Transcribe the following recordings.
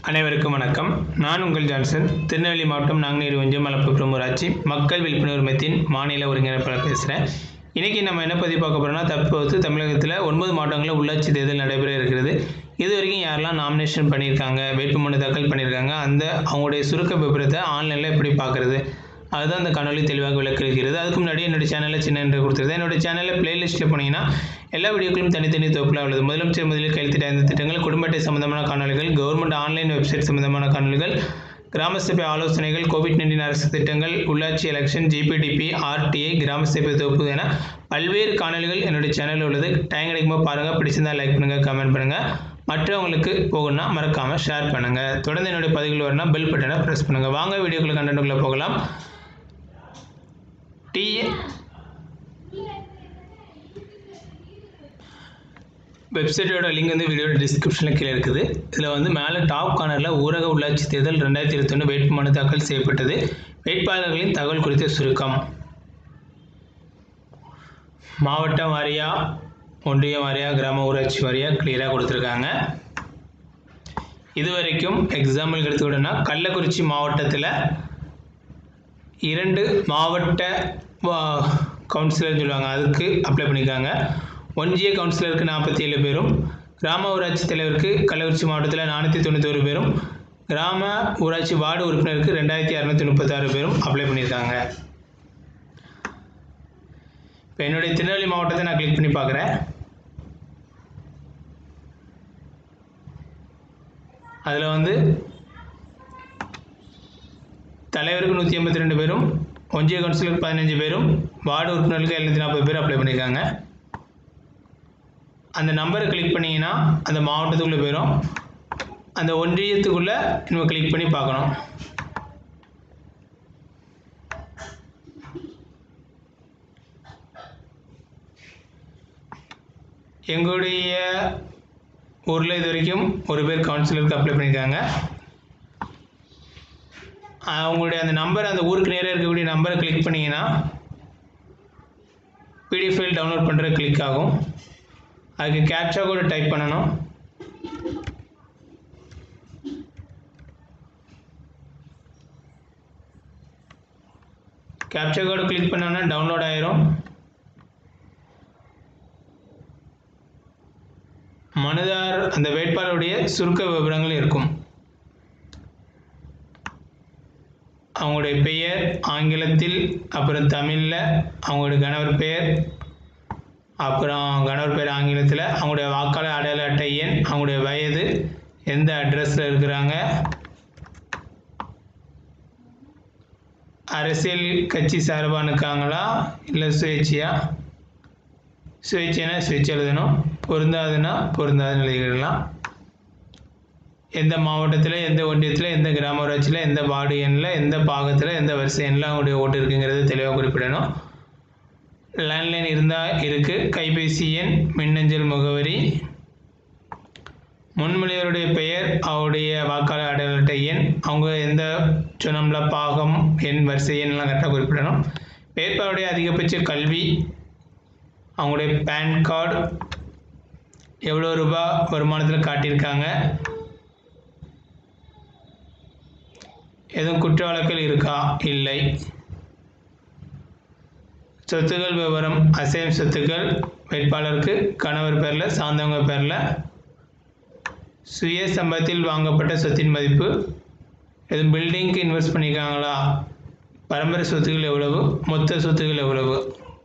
அனைவருக்கும் வணக்கம் நான் உங்கள் ஜான்சன் திருநெல்வேலி மாவட்டம் நாங்குநேரி ஒன்றியம் மலப்புறம் ஊராட்சி மக்கள் விழிப்புணர்வு மையத்தின் மாநில ஒருங்கிணைப்பாளர் பேசுகிறேன் இன்றைக்கி நம்ம என்ன பதிவு பார்க்க போகிறோம்னா தற்போது தமிழகத்தில் ஒன்பது மாவட்டங்களில் உள்ளாட்சி தேர்தல் நடைபெற இருக்கிறது இது வரைக்கும் யாரெல்லாம் நாமினேஷன் பண்ணியிருக்காங்க வேட்புமனு தாக்கல் பண்ணியிருக்காங்க அந்த அவங்களுடைய சுருக்க விபரத்தை ஆன்லைனில் எப்படி பார்க்குறது அதுதான் அந்த காணொலி தெளிவாக விளக்குகிறது அதுக்கு முன்னாடி என்னோட சேனலில் சின்ன என்று கொடுத்துருது என்னோட சேனலில் பிளேலிஸ்ட்டில் போனீங்கன்னா எல்லா வீடியோக்களும் தனித்தனி தொகுப்பில் உள்ளது முதலமைச்சர் முதலில் கையெழுத்திட்ட ஐந்து திட்டங்கள் குடும்ப அட்டை சம்பந்தமான காணொலிகள் கவர்மெண்ட் ஆன்லைன் வெப்சைட் சம்பந்தமான காணொலிகள் கிராம சபை ஆலோசனைகள் கோவிட் நைன்டீன் அரசு திட்டங்கள் உள்ளாட்சி எலெக்ஷன் ஜிபிடிபி ஆர்டிஐ கிராம சபை தொகுப்பு என பல்வேறு காணொலிகள் என்னுடைய சேனலில் உள்ளது டைம் கிடைக்கும்போது பாருங்கள் பிடிச்சிருந்தா லைக் பண்ணுங்கள் கமெண்ட் பண்ணுங்கள் மற்றவங்களுக்கு போகணும்னா மறக்காமல் ஷேர் பண்ணுங்கள் தொடர்ந்து என்னுடைய பதிவுகள் வரணும்னா பெல் பட்டனை ப்ரெஸ் பண்ணுங்கள் வாங்க வீடியோக்குள்ள கண்டென்ட்டுக்குள்ளே போகலாம் டி வெப்சைட்டோட லிங்க் வந்து வீடியோட டிஸ்கிரிப்ஷனில் கீழே இருக்குது இதில் வந்து மேலே டாப் கார்னரில் ஊரக உள்ளாட்சி தேர்தல் ரெண்டாயிரத்தி இருபத்தொன்று வேட்புமனு தாக்கல் செய்யப்பட்டது வேட்பாளர்களின் தகவல் குறித்த சுருக்கம் மாவட்டம் வாரியாக ஒன்றியம் வாரியாக கிராம ஊராட்சி வாரியாக கிளியராக கொடுத்துருக்காங்க இது வரைக்கும் எக்ஸாம்பிள் எடுத்துக்கிட்டோன்னா கள்ளக்குறிச்சி மாவட்டத்தில் இரண்டு மாவட்ட கவுன்சிலர் சொல்லுவாங்க அதுக்கு அப்ளை பண்ணியிருக்காங்க ஒன்றிய கவுன்சிலருக்கு நாற்பத்தி ஏழு பேரும் கிராம ஊராட்சி தலைவருக்கு கள்ளக்குறிச்சி மாவட்டத்தில் நானூற்றி தொண்ணூத்தொரு பேரும் கிராம ஊராட்சி வார்டு உறுப்பினருக்கு ரெண்டாயிரத்தி அறநூற்றி முப்பத்தாறு பேரும் அப்ளை பண்ணியிருக்காங்க இப்போ என்னுடைய திருநெல்வேலி மாவட்டத்தை நான் கிளிக் பண்ணி பார்க்குறேன் அதில் வந்து தலைவருக்கு நூற்றி எண்பத்தி ரெண்டு பேரும் ஒன்றிய கவுன்சிலருக்கு பதினஞ்சு பேரும் வார்டு உறுப்பினருக்கு எழுநூற்றி நாற்பது பேர் அப்ளை பண்ணியிருக்காங்க அந்த நம்பரை கிளிக் பண்ணிங்கன்னா அந்த மாவட்டத்துக்குள்ளே போயிடும் அந்த ஒன்றியத்துக்குள்ளே நம்ம கிளிக் பண்ணி பார்க்கணும் எங்களுடைய ஊரில் இது வரைக்கும் ஒரு பேர் கவுன்சிலருக்கு அப்ளை பண்ணியிருக்காங்க அவங்களுடைய அந்த நம்பர் அந்த ஊருக்கு நேராக இருக்கக்கூடிய நம்பரை கிளிக் பண்ணிங்கன்னா பிடிஎஃப் ஃபைல் டவுன்லோட் பண்ணுற கிளிக் ஆகும் அதுக்கு கேப்சா கூட டைப் பண்ணணும் கேப்சா கோடு கிளிக் பண்ணோன்னா டவுன்லோட் ஆயிரும் மனுதார் அந்த வேட்பாளருடைய சுருக்க விவரங்கள் இருக்கும் அவங்களுடைய பெயர் ஆங்கிலத்தில் அப்புறம் தமிழில் அவங்களுடைய கணவர் பெயர் அப்புறம் கணவர் பேர் ஆங்கிலத்தில் அவங்களுடைய வாக்காளர் அடையாள அட்டை எண் அவங்களுடைய வயது எந்த அட்ரஸில் இருக்கிறாங்க அரசியல் கட்சி சார்பாக இருக்காங்களா இல்லை சுயேட்சையா சுயேட்சைனா சுயேட்சை எழுதணும் பொருந்தாதுன்னா பொருந்தாதுன்னு எழுதிக்கிடலாம் எந்த மாவட்டத்தில் எந்த ஒன்றியத்தில் எந்த கிராம ஊராட்சியில் எந்த வார்டு எண்ணில் எந்த பாகத்தில் எந்த வரிசை எண்ணில் அவங்களுடைய ஓட்டு இருக்குங்கிறது தெளிவாக குறிப்பிடணும் லேண்ட்லைன் இருந்தால் இருக்குது கைபேசி எண் மின்னஞ்சல் முகவரி முன்மொழியவருடைய பெயர் அவருடைய வாக்காளர் அடையாள அட்டை எண் அவங்க எந்த சொன்னோம்ல பாகம் எண் வரிசை எண்லாம் கரெக்டாக குறிப்பிடணும் வேட்பாளருடைய அதிகபட்ச கல்வி அவங்களுடைய பேன் கார்டு எவ்வளோ ரூபாய் வருமானத்தில் காட்டியிருக்காங்க எதுவும் குற்ற வழக்கில் இருக்கா இல்லை சொத்துக்கள் விவரம் அசையம் சொத்துக்கள் வேட்பாளருக்கு கணவர் பேரில் சார்ந்தவங்க பேரில் சுய சம்பளத்தில் வாங்கப்பட்ட சொத்தின் மதிப்பு எதுவும் பில்டிங்க்கு இன்வெஸ்ட் பண்ணியிருக்காங்களா பரம்பரை சொத்துக்கள் எவ்வளவு மொத்த சொத்துக்கள் எவ்வளவு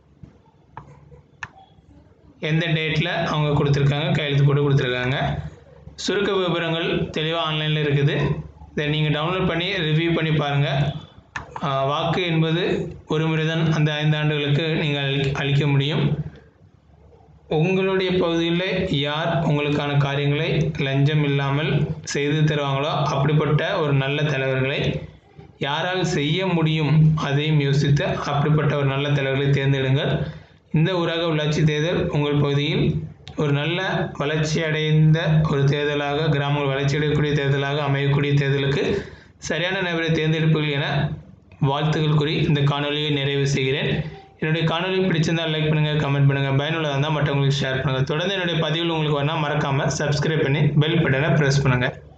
எந்த டேட்டில் அவங்க கொடுத்துருக்காங்க கையெழுத்து போட்டு கொடுத்துருக்காங்க சுருக்க விவரங்கள் தெளிவாக ஆன்லைனில் இருக்குது இதை நீங்கள் டவுன்லோட் பண்ணி ரிவ்யூ பண்ணி பாருங்கள் வாக்கு என்பது ஒரு முறை தான் அந்த ஐந்து ஆண்டுகளுக்கு நீங்கள் அளி அளிக்க முடியும் உங்களுடைய பகுதியில் யார் உங்களுக்கான காரியங்களை லஞ்சம் இல்லாமல் செய்து தருவாங்களோ அப்படிப்பட்ட ஒரு நல்ல தலைவர்களை யாரால் செய்ய முடியும் அதையும் யோசித்து அப்படிப்பட்ட ஒரு நல்ல தலைவர்களை தேர்ந்தெடுங்கள் இந்த ஊரக உள்ளாட்சி தேர்தல் உங்கள் பகுதியில் ஒரு நல்ல வளர்ச்சி அடைந்த ஒரு தேர்தலாக கிராமங்கள் வளர்ச்சி அடையக்கூடிய தேர்தலாக அமையக்கூடிய தேர்தலுக்கு சரியான நபரை தேர்ந்தெடுப்பீர்கள் என வாழ்த்துக்கள் கூறி இந்த காணொலியை நிறைவு செய்கிறேன் என்னுடைய காணொலி பிடிச்சிருந்தால் லைக் பண்ணுங்கள் கமெண்ட் பண்ணுங்கள் பயனுள்ளதாக இருந்தால் மற்றவங்களுக்கு ஷேர் பண்ணுங்கள் தொடர்ந்து என்னுடைய பதிவில் உங்களுக்கு வேணால் மறக்காமல் சப்ஸ்கிரைப் பண்ணி பெல் பட்டனை ப்ரெஸ் பண்ணுங்கள்